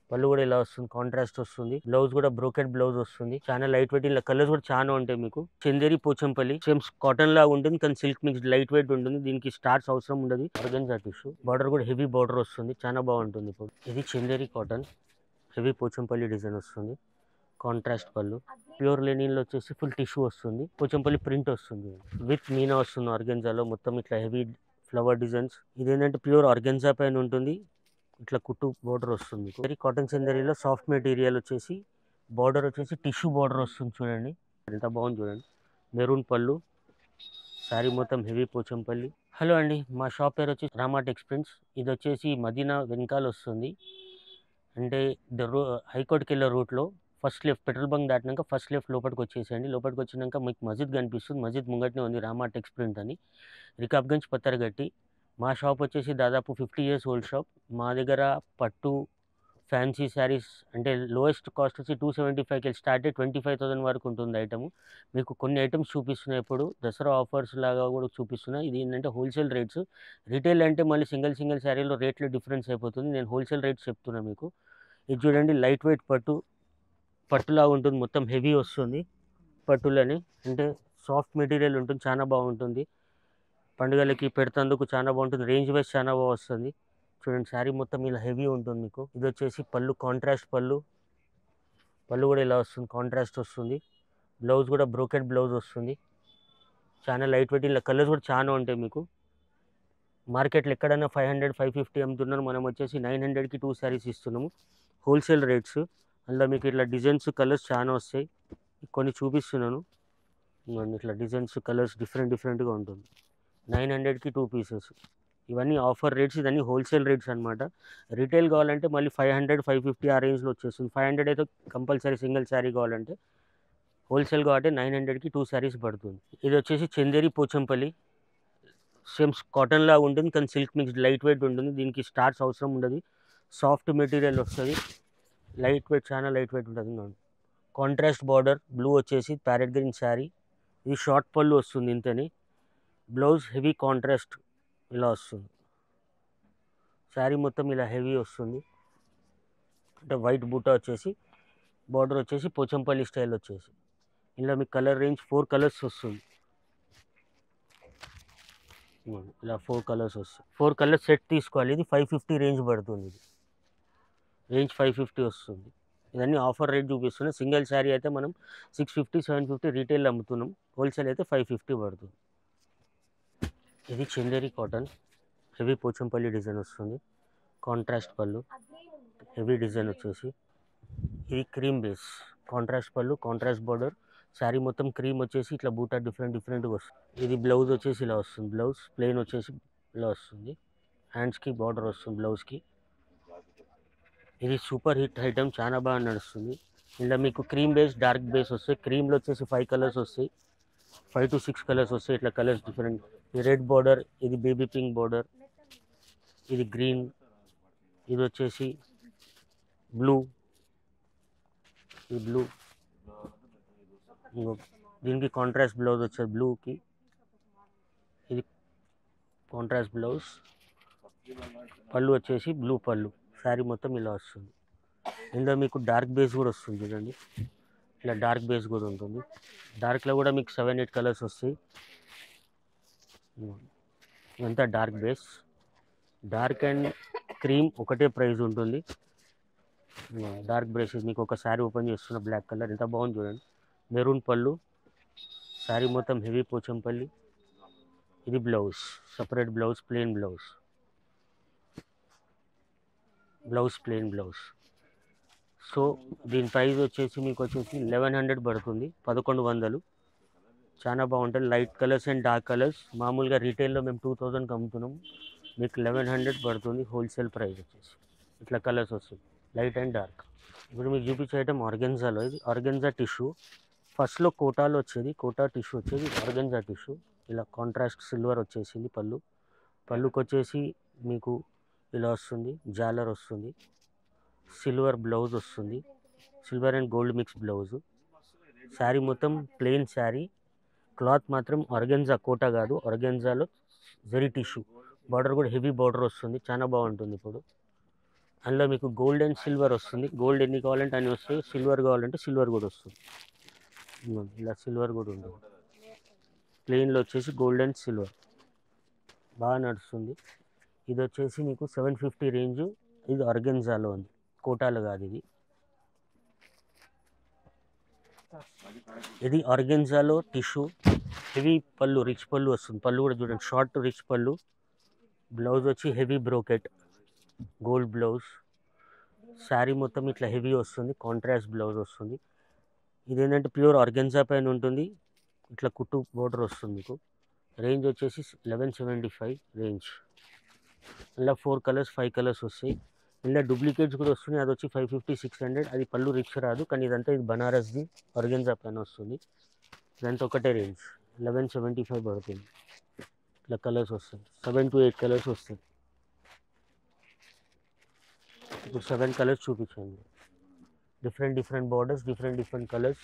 పళ్ళు కూడా ఇలా వస్తుంది కాంట్రాస్ట్ వస్తుంది బ్లౌజ్ కూడా బ్రోకెట్ బ్లౌజ్ వస్తుంది చాలా లైట్ వెయిట్ ఇలా కలర్స్ కూడా చాలా ఉంటాయి మీకు చందేరి పోచంపల్లి సేమ్ కాటన్ లా ఉంటుంది కానీ సిల్క్ మిక్స్ లైట్ వెయిట్ ఉంటుంది దీనికి స్టార్స్ అవసరం ఉండదు ఆర్గన్జా టిష్యూ బార్డర్ కూడా హెవీ బార్డర్ వస్తుంది చాలా బాగుంటుంది ఇప్పుడు ఇది Chanderi cotton heavy Pochampally design వస్తుంది కాంట్రాస్ట్ పళ్ళు ప్యూర్ లెనిన్లో వచ్చేసి ఫుల్ టిష్యూ వస్తుంది పోచంపల్లి ప్రింట్ వస్తుంది విత్ మీనా వస్తుంది ఆర్గెన్జాలో మొత్తం ఇట్లా హెవీ ఫ్లవర్ డిజైన్స్ ఇదేంటంటే ప్యూర్ ఆర్గెన్జా పైన ఉంటుంది ఇట్లా కుట్టు బార్డర్ వస్తుంది వెరీ కాటన్ చందరీలో సాఫ్ట్ మెటీరియల్ వచ్చేసి బార్డర్ వచ్చేసి టిష్యూ బార్డర్ వస్తుంది చూడండి ఎంత బాగుంది చూడండి మెరూన్ పళ్ళు శారీ మొత్తం హెవీ పోచంపల్లి హలో అండి మా షాప్ పేరు వచ్చి రామాట్ ఎక్స్ప్రెన్స్ ఇది వచ్చేసి మదీనా వెనకాల వస్తుంది అంటే ద రో హైకోర్టుకి వెళ్ళే రూట్లో ఫస్ట్ లెఫ్ట్ పెట్రోల్ బంక్ దాటినాక ఫస్ట్ లెఫ్ట్ లోపలికి వచ్చేసేయండి లోపలికి వచ్చినాక మీకు మస్జిద్ కనిపిస్తుంది మస్జిద్ ముంగట్నే ఉంది రామా టెక్స్ ప్రింట్ అని రికాబ్గంజ్ పత్తరగట్టి మా షాప్ వచ్చేసి దాదాపు ఫిఫ్టీ ఇయర్స్ ఓల్డ్ షాప్ మా దగ్గర పట్టు ఫ్యాన్సీ శారీస్ అంటే లోయెస్ట్ కాస్ట్ వచ్చి టూ సెవెంటీ ఫైవ్కి స్టార్ట్ అయ్యి ట్వంటీ ఫైవ్ థౌసండ్ వరకు ఉంటుంది ఐటమ్ మీకు కొన్ని ఐటమ్స్ చూపిస్తున్నాయి ఇప్పుడు దసరా ఆఫర్స్ లాగా కూడా చూపిస్తున్నాయి ఇది ఏంటంటే హోల్సేల్ రేట్స్ రీటైల్ అంటే మళ్ళీ సింగిల్ సింగిల్ శారీలో రేట్లు డిఫరెన్స్ అయిపోతుంది నేను హోల్సేల్ రేట్స్ చెప్తున్నాను మీకు ఇది చూడండి లైట్ వెయిట్ పట్టు పట్టులా ఉంటుంది మొత్తం హెవీ వస్తుంది పట్టులని అంటే సాఫ్ట్ మెటీరియల్ ఉంటుంది చాలా బాగుంటుంది పండుగలకి పెడుతందుకు చాలా బాగుంటుంది రేంజ్ వైజ్ చాలా బాగా వస్తుంది చూడండి శారీ మొత్తం ఇలా హెవీ ఉంటుంది మీకు ఇది వచ్చేసి పళ్ళు కాంట్రాస్ట్ పళ్ళు పళ్ళు కూడా ఇలా వస్తుంది కాంట్రాస్ట్ వస్తుంది బ్లౌజ్ కూడా బ్రోకెట్ బ్లౌజ్ వస్తుంది చాలా లైట్ వెయిట్ ఇలా కలర్స్ కూడా చాలా ఉంటాయి మీకు మార్కెట్లో ఎక్కడైనా ఫైవ్ హండ్రెడ్ ఫైవ్ ఫిఫ్టీ అమ్ముతున్నారు మనం వచ్చేసి నైన్ హండ్రెడ్కి టూ శారీస్ ఇస్తున్నాము హోల్సేల్ రేట్స్ అందులో మీకు ఇట్లా డిజైన్స్ కలర్స్ చాలా వస్తాయి కొన్ని చూపిస్తున్నాను ఇదిగోండి ఇట్లా డిజైన్స్ కలర్స్ డిఫరెంట్ డిఫరెంట్గా ఉంటుంది నైన్ హండ్రెడ్కి టూ పీసెస్ ఇవన్నీ ఆఫర్ రేట్స్ ఇవన్నీ హోల్సేల్ రేట్స్ అనమాట రీటైల్ కావాలంటే మళ్ళీ ఫైవ్ హండ్రెడ్ ఫైవ్ ఫిఫ్టీ ఆ రేంజ్లో వచ్చేస్తుంది ఫైవ్ హండ్రెడ్ అయితే కంపల్సరీ సింగిల్ శారీ కావాలంటే హోల్సేల్ కాబట్టి నైన్ హండ్రెడ్కి టూ శారీస్ పడుతుంది ఇది వచ్చేసి చందేరి పోచంపల్లి సేమ్ కాటన్ లాగా ఉంటుంది కానీ సిల్క్ మిక్స్ లైట్ వెయిట్ ఉంటుంది దీనికి స్టార్స్ అవసరం ఉండదు సాఫ్ట్ మెటీరియల్ వస్తుంది లైట్ వెయిట్ చాలా లైట్ వెయిట్ ఉంటుంది కాంట్రాస్ట్ బార్డర్ బ్లూ వచ్చేసి ప్యారెట్ గ్రీన్ శారీ ఇది షార్ట్ పళ్ళు వస్తుంది ఇంతని బ్లౌజ్ హెవీ కాంట్రాస్ట్ ఇలా వస్తుంది శారీ మొత్తం ఇలా హెవీ వస్తుంది అంటే వైట్ బూటా వచ్చేసి బార్డర్ వచ్చేసి పోచంపల్లి స్టైల్ వచ్చేసి ఇలా మీకు కలర్ రేంజ్ ఫోర్ కలర్స్ వస్తుంది ఇదిగోండి, ఇలా ఫోర్ కలర్స్ వస్తాయి ఫోర్ కలర్స్ సెట్ తీసుకోవాలి ఇది ఫైవ్ ఫిఫ్టీ రేంజ్ పడుతుంది ఇది రేంజ్ ఫైవ్ ఫిఫ్టీ వస్తుంది ఇవన్నీ ఆఫర్ రేట్ చూపిస్తున్నాం సింగిల్ శారీ అయితే మనం six fifty seven fifty retail అమ్ముతున్నాం హోల్సేల్ అయితే ఫైవ్ ఫిఫ్టీ పడుతుంది ఇది Chanderi cotton heavy Pochampally design వస్తుంది కాంట్రాస్ట్ పళ్ళు హెవీ డిజైన్ వచ్చేసి ఇది cream base contrast pallu contrast border sari మొత్తం క్రీమ్ వచ్చేసి ఇట్లా బూటా డిఫరెంట్ డిఫరెంట్గా వస్తుంది ఇది బ్లౌజ్ వచ్చేసి ఇలా వస్తుంది బ్లౌజ్ ప్లెయిన్ వచ్చేసి ఇలా వస్తుంది హ్యాండ్స్కి బార్డర్ వస్తుంది బ్లౌజ్కి ఇది సూపర్ హిట్ ఐటమ్ చాలా బాగా నడుస్తుంది ఇలా మీకు క్రీమ్ బేస్ డార్క్ బేస్ వస్తాయి క్రీమ్లో వచ్చేసి ఫైవ్ కలర్స్ వస్తాయి ఫైవ్ టు సిక్స్ కలర్స్ వస్తాయి ఇట్లా కలర్స్ డిఫరెంట్ ఇది రెడ్ బార్డర్ ఇది బేబీ పింక్ బార్డర్ ఇది గ్రీన్ ఇది వచ్చేసి బ్లూ ఈ బ్లూ దీనికి కాంట్రాస్ట్ బ్లౌజ్ వచ్చేది బ్లూకి ఇది కాంట్రాస్ట్ బ్లౌజ్ పళ్ళు వచ్చేసి బ్లూ పళ్ళు శారీ మొత్తం ఇలా వస్తుంది ఇందులో మీకు డార్క్ బేస్ కూడా వస్తుంది చూడండి ఇలా డార్క్ బేస్ కూడా ఉంటుంది డార్క్లో కూడా మీకు సెవెన్ ఎయిట్ కలర్స్ వస్తాయి ఇదంతా dark base dark and cream ఒకటే ప్రైస్ ఉంటుంది డార్క్ బ్రషెస్ మీకు ఒక శారీ ఓపెన్ చేస్తున్న బ్లాక్ కలర్ ఎంత బాగుంది చూడండి మెరూన్ పళ్ళు శారీ మొత్తం హెవీ పోచంపల్లి ఇది blouse separate blouse plain blouse blouse plain blouse so దీని ప్రైస్ వచ్చేసి మీకు వచ్చేసి లెవెన్ హండ్రెడ్ పడుతుంది పదకొండు వందలు చాలా బాగుంటుంది light colours and dark colours మామూలుగా రీటైల్లో మేము టూ థౌజండ్కి అమ్ముతున్నాం మీకు లెవెన్ హండ్రెడ్ పడుతుంది హోల్సేల్ ప్రైస్ వచ్చేసి ఇట్లా కలర్స్ వస్తుంది లైట్ అండ్ డార్క్ ఇప్పుడు మీకు చూపించే ఐటమ్ ఆర్గెన్జాలో ఇది ఆర్గెన్జా టిష్యూ ఫస్ట్లో కోటాలో వచ్చేది కోటా టిష్యూ వచ్చేది ఆర్గెన్జా టిష్యూ ఇలా కాంట్రాస్ట్ సిల్వర్ వచ్చేసింది పళ్ళు పళ్ళుకి వచ్చేసి మీకు ఇలా వస్తుంది జాలర్ వస్తుంది సిల్వర్ బ్లౌజ్ వస్తుంది silver and gold mix blouse sari మొత్తం ప్లెయిన్ శారీ క్లాత్ మాత్రం ఆర్గెన్జా కోటా కాదు ఆర్గెన్జాలో జరీ టిష్యూ బార్డర్ కూడా హెవీ బార్డర్ వస్తుంది చాలా బాగుంటుంది ఇప్పుడు అందులో మీకు గోల్డ్ అండ్ సిల్వర్ వస్తుంది గోల్డ్ ఎన్ని కావాలంటే అన్ని వస్తాయి సిల్వర్ కావాలంటే సిల్వర్ కూడా వస్తుంది ఇదిగోండి, ఇలా సిల్వర్ కూడా ఉంటుంది ప్లెయిన్లో వచ్చేసి గోల్డ్ అండ్ సిల్వర్ బాగా నడుస్తుంది ఇది వచ్చేసి మీకు సెవెన్ ఫిఫ్టీ రేంజ్ ఇది ఆర్గెన్జాలో ఉంది కోటాలో కాదు ఇది ఇది ఆర్గెన్జాలో tissue heavy pallu rich pallu వస్తుంది పళ్ళు కూడా చూడండి షార్ట్ రిచ్ పళ్ళు బ్లౌజ్ వచ్చి heavy brocade gold blouse sari మొత్తం ఇట్లా హెవీ వస్తుంది కాంట్రాస్ట్ బ్లౌజ్ వస్తుంది ఇది ఏంటంటే ప్యూర్ ఆర్గెన్జా పైన ఉంటుంది ఇట్లా కుట్టు బోర్డర్ వస్తుంది మీకు రేంజ్ వచ్చేసి లెవెన్ సెవెంటీ ఫైవ్ రేంజ్ ఇలా ఫోర్ కలర్స్ ఫైవ్ కలర్స్ వస్తాయి ఇలా డూప్లికేట్స్ కూడా వస్తున్నాయి అది వచ్చి ఫైవ్ ఫిఫ్టీ సిక్స్ హండ్రెడ్ అది పళ్ళు రిచ్ రాదు కానీ ఇదంతా ఇది బనారస్ది ఆర్గెన్జా పైన వస్తుంది ఇదంతా ఒకటే రేంజ్ లెవెన్ సెవెంటీ ఫైవ్ పడుతుంది ఇట్లా కలర్స్ వస్తాయి సెవెన్ టు ఎయిట్ కలర్స్ వస్తాయి ఇప్పుడు సెవెన్ కలర్స్ చూపించండి different different borders different different colours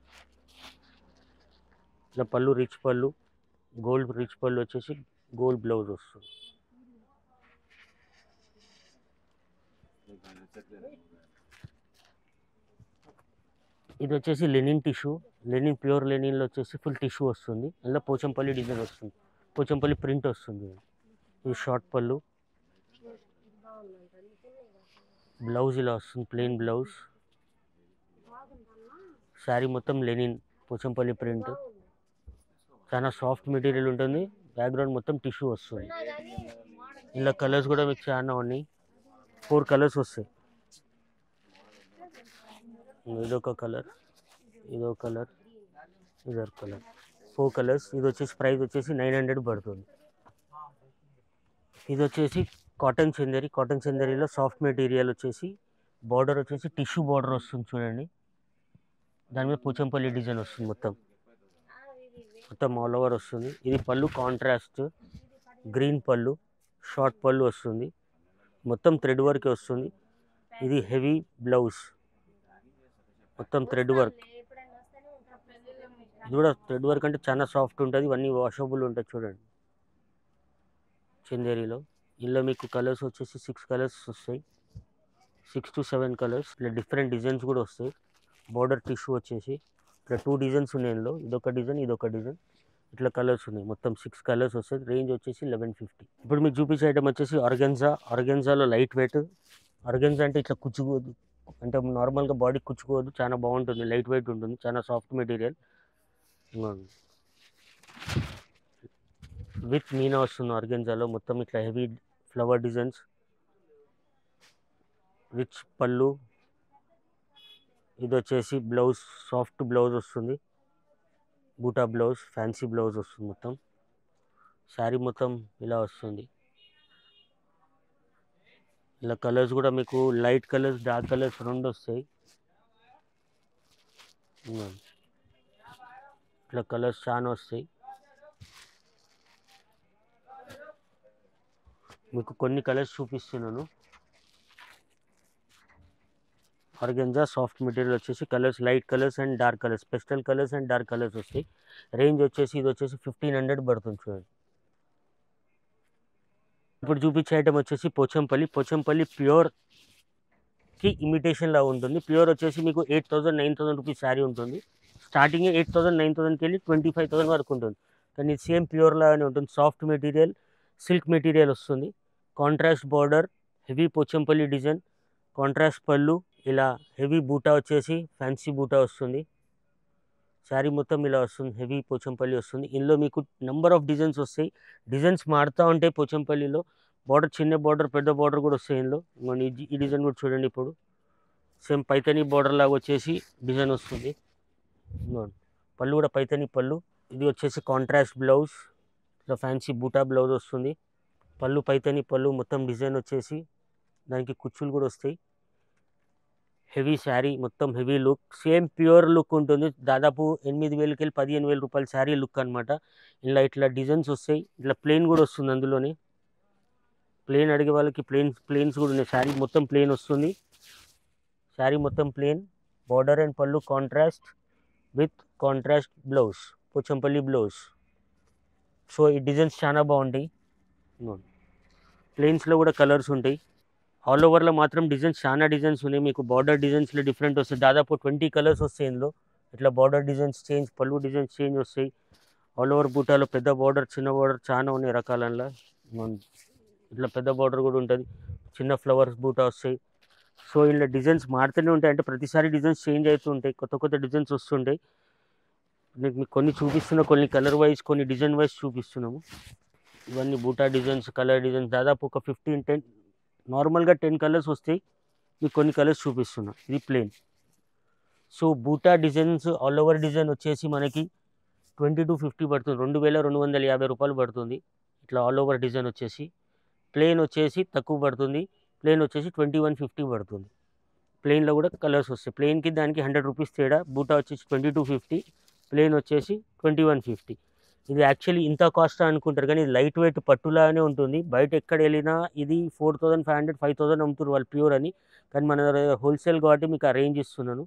ఇట్లా పళ్ళు రిచ్ పళ్ళు గోల్డ్ రిచ్ పళ్ళు వచ్చేసి గోల్డ్ బ్లౌజ్ వస్తుంది ఇది వచ్చేసి లెనిన్ టిష్యూ లెనిన్ ప్యూర్ లెనిన్లో వచ్చేసి ఫుల్ టిష్యూ వస్తుంది అందులో పోచంపల్లి డిజైన్ వస్తుంది పోచంపల్లి ప్రింట్ వస్తుంది ఇది షార్ట్ పళ్ళు బ్లౌజ్ ఇలా వస్తుంది ప్లెయిన్ బ్లౌజ్ శారీ మొత్తం లెనిన్ పోచంపల్లి ప్రింట్ చాలా సాఫ్ట్ మెటీరియల్ ఉంటుంది బ్యాక్గ్రౌండ్ మొత్తం టిష్యూ వస్తుంది ఇలా కలర్స్ కూడా మీకు చాలా ఉన్నాయి ఫోర్ కలర్స్ వస్తాయి ఇదొక కలర్ ఇదో కలర్ ఇదొక కలర్ ఫోర్ కలర్స్ ఇది వచ్చేసి ప్రైస్ వచ్చేసి నైన్ హండ్రెడ్ పడుతుంది ఇది వచ్చేసి కాటన్ చందరి కాటన్ చందరిలో సాఫ్ట్ మెటీరియల్ వచ్చేసి బార్డర్ వచ్చేసి టిష్యూ బార్డర్ వస్తుంది చూడండి దాని మీద పోచంపల్లి డిజైన్ వస్తుంది మొత్తం మొత్తం ఆల్ ఓవర్ వస్తుంది ఇది పళ్ళు కాంట్రాస్ట్ గ్రీన్ పళ్ళు షార్ట్ పళ్ళు వస్తుంది మొత్తం థ్రెడ్ వర్క్ వస్తుంది ఇది హెవీ బ్లౌజ్ మొత్తం థ్రెడ్ వర్క్ ఇది కూడా థ్రెడ్ వర్క్ అంటే చాలా సాఫ్ట్ ఉంటుంది ఇవన్నీ వాషబుల్ ఉంటాయి చూడండి చందేరిలో ఇందులో మీకు కలర్స్ వచ్చేసి సిక్స్ కలర్స్ వస్తాయి సిక్స్ టు సెవెన్ కలర్స్ ఇట్లా డిఫరెంట్ డిజైన్స్ కూడా వస్తాయి బార్డర్ టిష్యూ వచ్చేసి ఇట్లా టూ డిజైన్స్ ఉన్నాయి ఇందులో ఇదొక డిజైన్ ఇదొక డిజైన్ ఇట్లా కలర్స్ ఉన్నాయి మొత్తం సిక్స్ కలర్స్ వస్తాయి రేంజ్ వచ్చేసి లెవెన్ ఫిఫ్టీ ఇప్పుడు మీకు చూపించే ఐటమ్ వచ్చేసి ఆర్గెన్జా ఆర్గెన్జాలో లైట్ వెయిట్ ఆర్గెన్జా అంటే ఇట్లా కుచ్చుకోదు అంటే నార్మల్గా బాడీ కుచ్చుకోవద్దు చాలా బాగుంటుంది లైట్ వెయిట్ ఉంటుంది చాలా సాఫ్ట్ మెటీరియల్ విత్ మీనా వస్తుంది ఆర్గెన్జాలో మొత్తం ఇట్లా హెవీ ఫ్లవర్ డిజైన్స్ రిచ్ పళ్ళు ఇది వచ్చేసి బ్లౌజ్ సాఫ్ట్ బ్లౌజ్ వస్తుంది బూటా బ్లౌజ్ ఫ్యాన్సీ బ్లౌజ్ వస్తుంది మొత్తం శారీ మొత్తం ఇలా వస్తుంది ఇలా కలర్స్ కూడా మీకు లైట్ కలర్స్ డార్క్ కలర్స్ రెండు వస్తాయి ఇదిగోండి. ఇట్లా కలర్స్ చాలా వస్తాయి మీకు కొన్ని కలర్స్ చూపిస్తున్నాను ఆర్గెంజా సాఫ్ట్ మెటీరియల్ వచ్చేసి colours light colours and dark colours pastel colours and dark colours వస్తాయి రేంజ్ వచ్చేసి ఇది వచ్చేసి ఫిఫ్టీన్ హండ్రెడ్ పడుతుంది చూడండి ఇప్పుడు చూపించే ఐటమ్ వచ్చేసి పోచంపల్లి పోచంపల్లి ప్యూర్ కి ఇమిటేషన్ లా ఉంటుంది ప్యూర్ వచ్చేసి మీకు eight thousand nine thousand rupees sari ఉంటుంది స్టార్టింగ్ ఎయిట్ థౌసండ్ నైన్ థౌసండ్కి వెళ్ళి ట్వంటీ ఫైవ్ థౌసండ్ వరకు ఉంటుంది కానీ సేమ్ ప్యూర్ లాగానే ఉంటుంది సాఫ్ట్ మెటీరియల్ సిల్క్ మెటీరియల్ వస్తుంది contrast border heavy Pochampally design contrast pallu ఇలా హెవీ బూటా వచ్చేసి ఫ్యాన్సీ బూటా వస్తుంది శారీ మొత్తం ఇలా వస్తుంది హెవీ పోచంపల్లి వస్తుంది ఇందులో మీకు నెంబర్ ఆఫ్ డిజైన్స్ వస్తాయి డిజైన్స్ మారుతూ ఉంటాయి పోచంపల్లిలో బార్డర్ చిన్న బార్డర్ పెద్ద బార్డర్ కూడా వస్తాయి ఇందులో ఇంకోండి ఈ- ఈ డిజైన్ కూడా చూడండి ఇప్పుడు సేమ్ పైతని బార్డర్ లాగా వచ్చేసి డిజైన్ వస్తుంది ఇంకోండి పళ్ళు కూడా పైతని పళ్ళు ఇది వచ్చేసి కాంట్రాస్ట్ బ్లౌజ్ ఇట్లా ఫ్యాన్సీ బూటా బ్లౌజ్ వస్తుంది పళ్ళు పైతని పళ్ళు మొత్తం డిజైన్ వచ్చేసి దానికి కుచ్చులు కూడా వస్తాయి హెవీ శారీ మొత్తం heavy look same pure look ఉంటుంది దాదాపు ఎనిమిది వేలకి వెళ్ళి పదిహేను వేల రూపాయల శారీ లుక్ అనమాట ఇలా ఇట్లా డిజైన్స్ వస్తాయి ఇట్లా ప్లెయిన్ కూడా వస్తుంది అందులోనే ప్లెయిన్ అడిగే వాళ్ళకి ప్లెయిన్ ప్లెయిన్స్ కూడా ఉన్నాయి శారీ మొత్తం ప్లెయిన్ వస్తుంది శారీ మొత్తం plain border and pallu contrast with contrast blouse Pochampally blouse so ఈ డిజైన్స్ చాలా బాగుంటాయి ప్లెయిన్స్లో కూడా కలర్స్ ఉంటాయి ఆల్ ఓవర్లో మాత్రం డిజైన్స్ చాలా డిజైన్స్ ఉన్నాయి మీకు బార్డర్ డిజైన్స్లో డిఫరెంట్ వస్తాయి దాదాపు ట్వంటీ కలర్స్ వస్తాయి ఇందులో ఇట్లా border designs change pallu designs change వస్తాయి ఆల్ ఓవర్ బూటాలో పెద్ద బార్డర్ చిన్న బార్డర్ చాలా ఉన్నాయి రకాలలో మన- ఇట్లా పెద్ద బార్డర్ కూడా ఉంటుంది చిన్న ఫ్లవర్స్ బూటా వస్తాయి సో ఇలా డిజైన్స్ మారుతూనే ఉంటాయి అంటే ప్రతిసారి డిజైన్స్ చేంజ్ అవుతూ ఉంటాయి కొత్త కొత్త డిజైన్స్ వస్తుంటాయి నేను మీకు కొన్ని చూపిస్తున్నా కొన్ని కలర్ వైజ్ కొన్ని డిజైన్ వైజ్ చూపిస్తున్నాము ఇవన్నీ బూటా డిజైన్స్ కలర్ డిజైన్స్ దాదాపు ఒక ఫిఫ్టీన్ టెన్ నార్మల్గా టెన్ కలర్స్ వస్తాయి మీకు కొన్ని కలర్స్ చూపిస్తున్నా ఇది plain so buta designs all over design వచ్చేసి మనకి ట్వంటీ టు ఫిఫ్టీ పడుతుంది రెండు వేల రెండు వందల యాభై రూపాయలు పడుతుంది ఇట్లా ఆల్ ఓవర్ డిజైన్ వచ్చేసి ప్లేన్ వచ్చేసి తక్కువ పడుతుంది ప్లేన్ వచ్చేసి ట్వంటీ వన్ ఫిఫ్టీ పడుతుంది ప్లేన్లో కూడా కలర్స్ వస్తాయి ప్లేన్కి దానికి హండ్రెడ్ రూపీస్ తేడా బూటా వచ్చేసి ట్వంటీ టూ ఫిఫ్టీ ప్లేన్ వచ్చేసి ట్వంటీ వన్ ఫిఫ్టీ ఇది యాక్చువల్లీ ఇంత కాస్ట్ అనుకుంటారు కానీ ఇది లైట్ వెయిట్ పట్టులానే ఉంటుంది బయట ఎక్కడ వెళ్ళినా ఇది four thousand five hundred five thousand అమ్ముతారు వాళ్ళు ప్యూర్ అని కానీ మన దగ్గర హోల్సేల్ కాబట్టి మీకు ఆ రేంజ్ ఇస్తున్నాను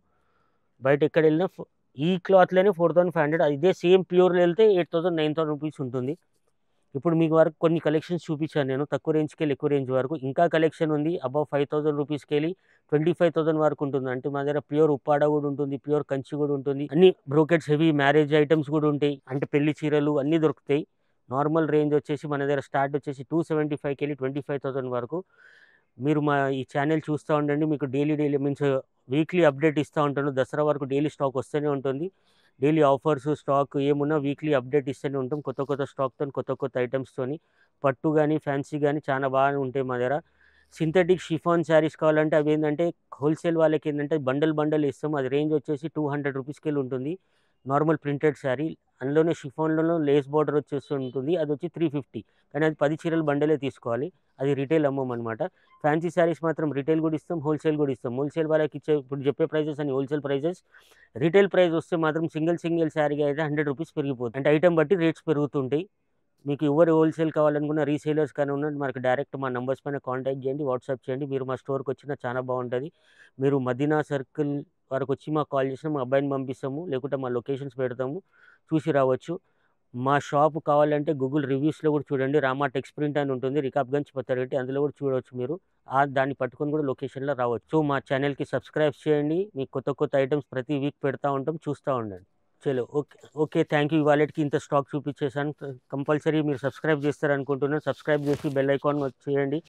బయట ఎక్కడ వెళ్ళినా ఫో- ఈ క్లాత్లోనే ఫోర్ థౌసండ్ ఫైవ్ హండ్రెడ్ ఇదే సేమ్ ప్యూర్ వెళ్తే eight thousand nine thousand rupees ఉంటుంది ఇప్పుడు మీకు వరకు కొన్ని కలెక్షన్స్ చూపించాను నేను తక్కువ రేంజ్కి వెళ్ళి ఎక్కువ రేంజ్ వరకు ఇంకా కలెక్షన్ ఉంది అబౌవ్ ఫైవ్ థౌసండ్ రూపీస్కి వెళ్ళి ట్వంటీ ఫైవ్ థౌసండ్ వరకు ఉంటుంది అంటే మా దగ్గర ప్యూర్ ఉప్పాడ కూడా ఉంటుంది ప్యూర్ కంచి కూడా ఉంటుంది అన్ని బ్రోకెట్స్ హెవీ మ్యారేజ్ ఐటమ్స్ కూడా ఉంటాయి అంటే పెళ్లి చీరలు అన్నీ దొరుకుతాయి నార్మల్ రేంజ్ వచ్చేసి మన దగ్గర స్టార్ట్ వచ్చేసి టూ సెవెంటీ ఫైవ్కి వెళ్ళి ట్వంటీ ఫైవ్ థౌసండ్ వరకు మీరు మా ఈ ఛానల్ చూస్తూ ఉండండి మీకు daily daily means weekly update ఇస్తూ ఉంటాను దసరా వరకు డైలీ స్టాక్ వస్తూనే ఉంటుంది డైలీ ఆఫర్స్ స్టాక్ ఏమున్నా వీక్లీ అప్డేట్ ఇస్తూనే ఉంటాం కొత్త కొత్త స్టాక్తో కొత్త కొత్త ఐటమ్స్తోని పట్టు కానీ ఫ్యాన్సీ కానీ చాలా బాగా ఉంటాయి మా దగ్గర సింథటిక్ షిఫాన్ శారీస్ కావాలంటే అవి ఏంటంటే హోల్సేల్ వాళ్ళకి ఏంటంటే బండల్ బండల్ ఇస్తాం అది రేంజ్ వచ్చేసి టూ హండ్రెడ్ రూపీస్కి వెళ్ళి ఉంటుంది నార్మల్ ప్రింటెడ్ శారీ అందులోనే షిఫాన్లోనే లేస్ బార్డర్ వచ్చేసి ఉంటుంది అది వచ్చి త్రీ ఫిఫ్టీ కానీ అది పది చీరలు బండలే తీసుకోవాలి అది రిటైల్ అమ్మం అనమాట ఫ్యాన్సీ శారీస్ మాత్రం రిటైల్ కూడా ఇస్తాం హోల్సేల్ కూడా ఇస్తాం హోల్సేల్ వాళ్ళకి ఇచ్చే ఇప్పుడు చెప్పే ప్రైజెస్ అని హోల్సేల్ ప్రైజెస్ రిటైల్ ప్రైస్ వస్తే మాత్రం సింగిల్ సింగిల్ శారీగా అయితే హండ్రెడ్ రూపీస్ పెరిగిపోతుంది అంటే ఐటమ్ బట్టి రేట్స్ పెరుగుతుంటాయి మీకు ఎవరు హోల్సేల్ కావాలనుకున్న రీసేలర్స్ కానీ ఉన్నది మనకి డైరెక్ట్ మా నెంబర్స్ పైన కాంటాక్ట్ చేయండి వాట్సాప్ చేయండి మీరు మా స్టోర్కి వచ్చినా చాలా బాగుంటుంది మీరు మదీనా సర్కిల్ వరకు వచ్చి మాకు కాల్ చేసినా మా అబ్బాయిని పంపిస్తాము లేకుంటే మా లొకేషన్స్ పెడతాము చూసి రావచ్చు మా షాప్ కావాలంటే గూగుల్ రివ్యూస్లో కూడా చూడండి రామా టెక్స్ ప్రింట్ అని ఉంటుంది రికాబ్గంజ్ పత్తారెడ్డి అందులో కూడా చూడవచ్చు మీరు ఆ దాన్ని పట్టుకొని కూడా లొకేషన్లో రావచ్చు సో మా ఛానల్కి సబ్స్క్రైబ్ చేయండి మీకు కొత్త కొత్త ఐటమ్స్ ప్రతి వీక్ పెడతా ఉంటాం చూస్తూ ఉండండి చలో ఓకే ఓకే థ్యాంక్ యూ వాళ్ళకి ఇంత స్టాక్ చూపించేసాను కంపల్సరీ మీరు సబ్స్క్రైబ్ చేస్తారనుకుంటున్నాను సబ్స్క్రైబ్ చేసి బెల్ ఐకాన్ చేయండి